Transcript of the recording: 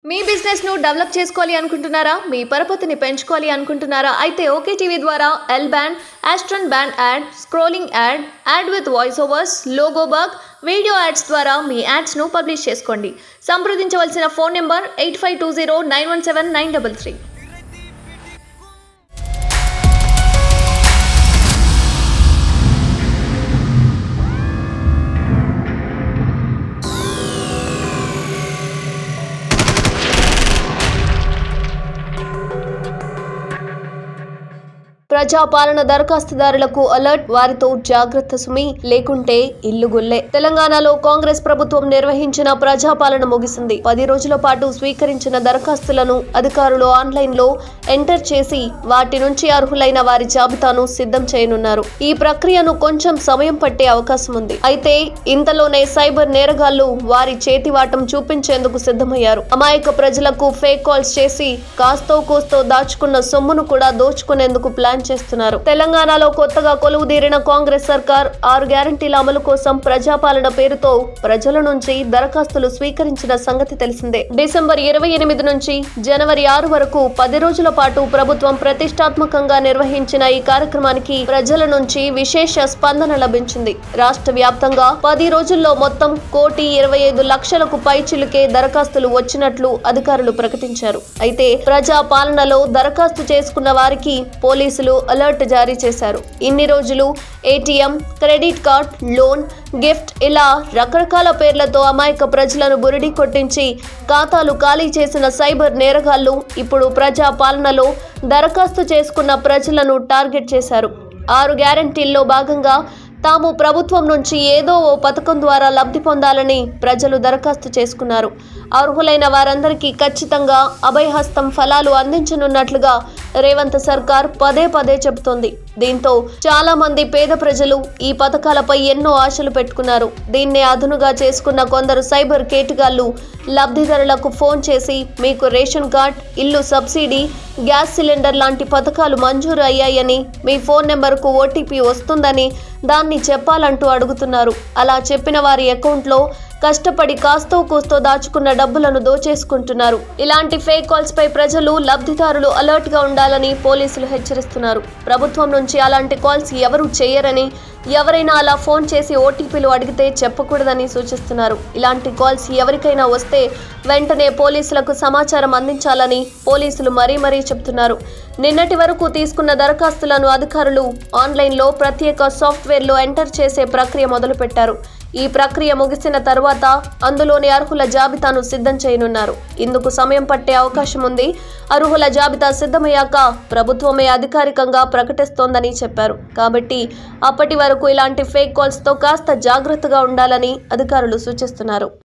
మీ business ను develop చేసుకోవాలి అనుకుంటున్నారా మీ పరపతిని పెంచుకోవాలి అనుకుంటున్నారా అయితే ఓకే టీవీ ద్వారా ఎల్ బ్యాండ్ ఆస్ట్రన్ band ad scrolling ad ad with voice overs logo bug video ads ద్వారా మీ యాడ్స్ను పబ్లిష్ చేసుకోండి సంప్రదించవలసిన phone number eight five two zero nine one seven nine double three ప్రజాపాలన దరఖాస్తుదారులకు అలర్ట్ వారితో జాగ్రత్త సుమి లేకుంటే ఇల్లు గుల్లే తెలంగాణలో కాంగ్రెస్ ప్రభుత్వం నిర్వహించిన ప్రజాపాలన ముగిసింది పది రోజుల పాటు స్వీకరించిన దరఖాస్తులను అధికారులు ఆన్లైన్ లో ఎంటర్ చేసి వాటి నుంచి అర్హులైన వారి జాబితాను సిద్ధం చేయనున్నారు ఈ ప్రక్రియను కొంచెం సమయం పట్టే అవకాశం ఉంది అయితే ఇంతలోనే సైబర్ నేరగాళ్లు వారి చేతివాటం చూపించేందుకు సిద్ధమయ్యారు అమాయక ప్రజలకు ఫేక్ కాల్స్ చేసి కాస్తో కోస్తో దాచుకున్న సొమ్మును కూడా దోచుకునేందుకు ప్లాన్ చేస్తున్నారు తెలంగాణలో కొత్తగా కొలువుదీరిన కాంగ్రెస్ సర్కార్ ఆరు గ్యారంటీల అమలు కోసం ప్రజాపాలన పేరుతో ప్రజల నుంచి దరఖాస్తులు స్వీకరించిన సంగతి తెలిసిందే డిసెంబర్ ఇరవై ఎనిమిది నుంచి జనవరి ఆరు వరకు పది రోజుల పాటు ప్రభుత్వం ప్రతిష్టాత్మకంగా నిర్వహించిన ఈ కార్యక్రమానికి ప్రజల నుంచి విశేష స్పందన లభించింది రాష్ట్ర వ్యాప్తంగా పది రోజుల్లో మొత్తం కోటి ఇరవై ఐదు లక్షలకు పైచిలుకే దరఖాస్తులు వచ్చినట్లు అధికారులు ప్రకటించారు అయితే ప్రజా పాలనలో దరఖాస్తు చేసుకున్న వారికి పోలీసులు అలర్ట్ జారీ చేశారు ఇన్ని రోజులు ATM credit card loan gift ఇలా రకరకాల పేర్లతో అమాయక ప్రజలను బురిడి కొట్టించి ఖాతాలు ఖాళీ చేసిన సైబర్ నేరగాళ్లు ఇప్పుడు ప్రజా పాలనలో దరఖాస్తు చేసుకున్న ప్రజలను టార్గెట్ చేశారు ఆరు గ్యారంటీల్లో భాగంగా తాము ప్రభుత్వం నుంచి ఏదో ఓ పథకం ద్వారా లబ్ధి పొందాలని ప్రజలు దరఖాస్తు చేసుకున్నారు అర్హులైన వారందరికీ ఖచ్చితంగా అభయహస్తం ఫలాలు అందించనున్నట్లుగా రేవంత్ సర్కార్ పదే పదే చెబుతోంది దీంతో చాలా మంది పేద ప్రజలు ఈ పథకాలపై ఎన్నో ఆశలు పెట్టుకున్నారు దీన్నే అదునుగా చేసుకున్న కొందరు సైబర్ కేటుగాళ్లు లబ్ధిదారులకు ఫోన్ చేసి మీకు రేషన్ కార్డ్ ఇల్లు సబ్సిడీ గ్యాస్ సిలిండర్ లాంటి పథకాలు మంజూరు అయ్యాయని మీ ఫోన్ నెంబర్కు ఓటీపీ వస్తుందని దాన్ని చెప్పాలంటూ అడుగుతున్నారు అలా చెప్పిన వారి అకౌంట్లో కష్టపడి కాస్తో కూస్తో దాచుకున్న డబ్బులను దోచేసుకుంటున్నారు ఇలాంటి ఫేక్ కాల్స్ పై ప్రజలు లబ్ధిదారులు అలర్ట్ గా ఉండాలని పోలీసులు హెచ్చరిస్తున్నారు ప్రభుత్వం నుంచి అలాంటి కాల్స్ ఎవరూ చేయరని ఎవరైనా అలా ఫోన్ చేసి ఓటీపీలు అడిగితే చెప్పకూడదని సూచిస్తున్నారు ఇలాంటి కాల్స్ ఎవరికైనా వస్తే వెంటనే పోలీసులకు సమాచారం అందించాలని పోలీసులు మరీ మరీ చెప్తున్నారు నిన్నటి వరకు తీసుకున్న దరఖాస్తులను అధికారులు ఆన్లైన్లో ప్రత్యేక సాఫ్ట్వేర్లో ఎంటర్ చేసే ప్రక్రియ మొదలుపెట్టారు ఈ ప్రక్రియ ముగిసిన తర్వాత అందులోని అర్హుల జాబితాను సిద్ధం చేయనున్నారు ఇందుకు సమయం పట్టే అవకాశం ఉంది అర్హుల జాబితా సిద్ధమయ్యాక ప్రభుత్వమే అధికారికంగా ప్రకటిస్తోందని చెప్పారు కాబట్టి అప్పటి వరకు ఇలాంటి ఫేక్ కాల్స్తో కాస్త జాగ్రత్తగా ఉండాలని అధికారులు సూచిస్తున్నారు